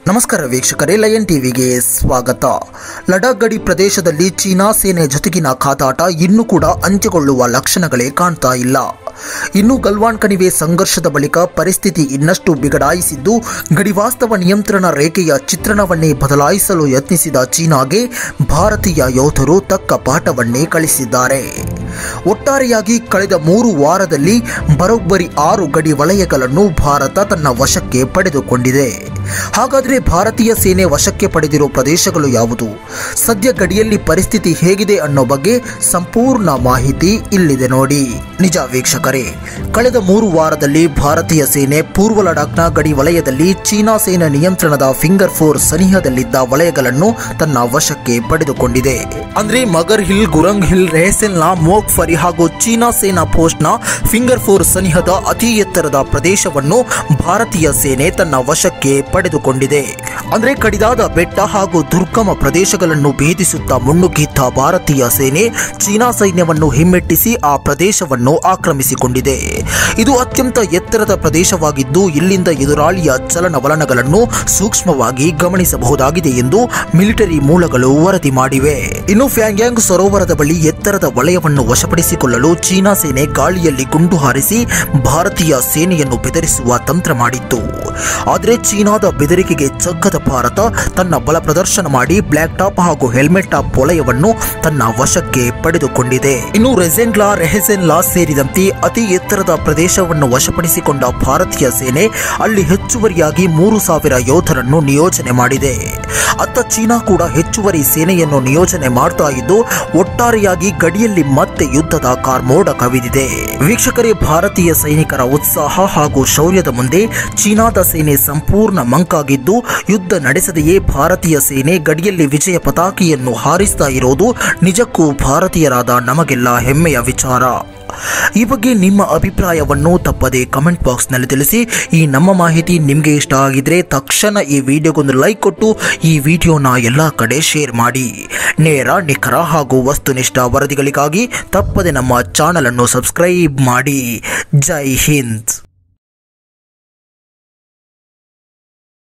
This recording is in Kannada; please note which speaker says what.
Speaker 1: ನಮಸ್ಕಾರ ವೀಕ್ಷಕರೇ ಲಯನ್ ಟಿವಿಗೆ ಸ್ವಾಗತ ಲಡಾಖ್ ಗಡಿ ಪ್ರದೇಶದಲ್ಲಿ ಚೀನಾ ಸೇನೆ ಜೊತೆಗಿನ ಕಾದಾಟ ಇನ್ನೂ ಕೂಡ ಅಂತ್ಯಗೊಳ್ಳುವ ಲಕ್ಷಣಗಳೇ ಕಾಣ್ತಾ ಇಲ್ಲ ಇನ್ನು ಗಲ್ವಾನ್ ಕಣಿವೆ ಸಂಘರ್ಷದ ಬಳಿಕ ಪರಿಸ್ಥಿತಿ ಇನ್ನಷ್ಟು ಬಿಗಡಾಯಿಸಿದ್ದು ಗಡಿವಾಸ್ತವ ನಿಯಂತ್ರಣ ರೇಖೆಯ ಚಿತ್ರಣವನ್ನೇ ಬದಲಾಯಿಸಲು ಯತ್ನಿಸಿದ ಚೀನಾಗೆ ಭಾರತೀಯ ಯೋಧರು ತಕ್ಕ ಪಾಠವನ್ನೇ ಕಳಿಸಿದ್ದಾರೆ ಒಟ್ಟಾರೆಯಾಗಿ ಕಳೆದ ಮೂರು ವಾರದಲ್ಲಿ ಬರೋಬ್ಬರಿ ಆರು ಗಡಿ ವಲಯಗಳನ್ನು ಭಾರತ ತನ್ನ ವಶಕ್ಕೆ ಪಡೆದುಕೊಂಡಿದೆ ಹಾಗಾದರೆ ಭಾರತೀಯ ಸೇನೆ ವಶಕ್ಕೆ ಪಡೆದಿರೋ ಪ್ರದೇಶಗಳು ಯಾವುದು ಸದ್ಯ ಗಡಿಯಲ್ಲಿ ಪರಿಸ್ಥಿತಿ ಹೇಗಿದೆ ಅನ್ನೋ ಬಗ್ಗೆ ಸಂಪೂರ್ಣ ಮಾಹಿತಿ ಇಲ್ಲಿದೆ ನೋಡಿ ನಿಜ ವೀಕ್ಷಕರೇ ಕಳೆದ ಮೂರು ವಾರದಲ್ಲಿ ಭಾರತೀಯ ಸೇನೆ ಪೂರ್ವ ಲಡಾಖ್ನ ಗಡಿ ವಲಯದಲ್ಲಿ ಚೀನಾ ಸೇನೆ ನಿಯಂತ್ರಣದ ಫಿಂಗರ್ ಫೋರ್ ಸನಿಹದಲ್ಲಿದ್ದ ವಲಯಗಳನ್ನು ತನ್ನ ವಶಕ್ಕೆ ಪಡೆದುಕೊಂಡಿದೆ ಅಂದ್ರೆ ಮಗರ್ ಹಿಲ್ ಗುರಂಗ್ ಹಿಲ್ ರೆಹಸೆಲ್ನ ಮೋಕ್ ಫರಿ ಹಾಗೂ ಚೀನಾ ಸೇನಾ ಪೋಸ್ಟ್ನ ಫಿಂಗರ್ ಫೋರ್ ಸನಿಹದ ಅತಿ ಎತ್ತರದ ಪ್ರದೇಶವನ್ನು ಭಾರತೀಯ ಸೇನೆ ತನ್ನ ವಶಕ್ಕೆ ಪಡೆದುಕೊಂಡಿದೆ ಅಂದ್ರೆ ಕಡಿದಾದ ಬೆಟ್ಟ ಹಾಗೂ ದುರ್ಗಮ ಪ್ರದೇಶಗಳನ್ನು ಭೇದಿಸುತ್ತಾ ಮುನ್ನುಗ್ಗಿದ್ದ ಭಾರತೀಯ ಸೇನೆ ಚೀನಾ ಸೈನ್ಯವನ್ನು ಹಿಮ್ಮೆಟ್ಟಿಸಿ ಆ ಪ್ರದೇಶವನ್ನು ಆಕ್ರಮಿಸಿಕೊಂಡಿದೆ ಇದು ಅತ್ಯಂತ ಎತ್ತರದ ಪ್ರದೇಶವಾಗಿದ್ದು ಇಲ್ಲಿಂದ ಎದುರಾಳಿಯ ಚಲನವಲನಗಳನ್ನು ಸೂಕ್ಷ್ಮವಾಗಿ ಗಮನಿಸಬಹುದಾಗಿದೆ ಎಂದು ಮಿಲಿಟರಿ ಮೂಲಗಳು ವರದಿ ಮಾಡಿವೆ ಇನ್ನು ಫ್ಯಾಂಗ್ಯಾಂಗ್ ಸರೋವರದ ಬಳಿ ಎತ್ತರದ ವಲಯವನ್ನು ವಶಪಡಿಸಿಕೊಳ್ಳಲು ಚೀನಾ ಸೇನೆ ಗಾಳಿಯಲ್ಲಿ ಗುಂಡು ಹಾರಿಸಿ ಭಾರತೀಯ ಸೇನೆಯನ್ನು ಬೆದರಿಸುವ ತಂತ್ರ ಮಾಡಿತ್ತು ಆದರೆ ಚೀನಾದ ಬೆದರಿಕೆಗೆ ಚಗ್ಗದ ಭಾರತ ತನ್ನ ಬಲ ಪ್ರದರ್ಶನ ಮಾಡಿ ಬ್ಲಾಕ್ ಟಾಪ್ ಹಾಗೂ ಹೆಲ್ಮೆಟ್ ಟಾಪ್ ವಲಯವನ್ನು ತನ್ನ ವಶಕ್ಕೆ ಪಡೆದುಕೊಂಡಿದೆ ಇನ್ನು ರೆಸೆನ್ಲಾ ರೆಹೆಸೆನ್ಲಾ ಸೇರಿದಂತೆ ಅತಿ ಎತ್ತರದ ಪ್ರದೇಶವನ್ನು ವಶಪಡಿಸಿಕೊಂಡ ಭಾರತೀಯ ಸೇನೆ ಅಲ್ಲಿ ಹೆಚ್ಚುವರಿಯಾಗಿ ಮೂರು ಸಾವಿರ ಯೋಧರನ್ನು ನಿಯೋಜನೆ ಮಾಡಿದೆ ಅತ್ತ ಚೀನಾ ಕೂಡ ಹೆಚ್ಚುವರಿ ಸೇನೆಯನ್ನು ನಿಯೋಜನೆ ಮಾಡ್ತಾ ಇದ್ದು ಒಟ್ಟಾರೆಯಾಗಿ ಗಡಿಯಲ್ಲಿ ಮತ್ತೆ ಯುದ್ಧದ ಕಾರ್ಮೋಡ ಕವಿದಿದೆ ವೀಕ್ಷಕರೇ ಭಾರತೀಯ ಸೈನಿಕರ ಉತ್ಸಾಹ ಹಾಗೂ ಶೌರ್ಯದ ಮುಂದೆ ಚೀನಾದ ಸೇನೆ ಸಂಪೂರ್ಣ ಮಂಕಾಗಿದ್ದು ಯುದ್ಧ ನಡೆಸದೆಯೇ ಭಾರತೀಯ ಸೇನೆ ಗಡಿಯಲ್ಲಿ ವಿಜಯ ಪತಾಕೆಯನ್ನು ಹಾರಿಸ್ತಾ ಇರೋದು ನಿಜಕ್ಕೂ ಭಾರತೀಯರಾದ ನಮಗೆಲ್ಲ ಹೆಮ್ಮೆಯ ವಿಚಾರ ಈ ಬಗ್ಗೆ ನಿಮ್ಮ ಅಭಿಪ್ರಾಯವನ್ನು ತಪ್ಪದೆ ಕಮೆಂಟ್ ಬಾಕ್ಸ್ನಲ್ಲಿ ತಿಳಿಸಿ ಈ ನಮ್ಮ ಮಾಹಿತಿ ನಿಮಗೆ ಇಷ್ಟ ಆಗಿದ್ರೆ ತಕ್ಷಣ ಈ ವಿಡಿಯೋಗೊಂದು ಲೈಕ್ ಕೊಟ್ಟು ಈ ವಿಡಿಯೋನ ಎಲ್ಲ ಕಡೆ ಶೇರ್ ಮಾಡಿ ನೇರ ನಿಖರ ಹಾಗೂ ವಸ್ತುನಿಷ್ಠ ವರದಿಗಳಿಗಾಗಿ ತಪ್ಪದೆ ನಮ್ಮ ಚಾನಲ್ ಅನ್ನು ಸಬ್ಸ್ಕ್ರೈಬ್ ಮಾಡಿ ಜೈ ಹಿಂದ್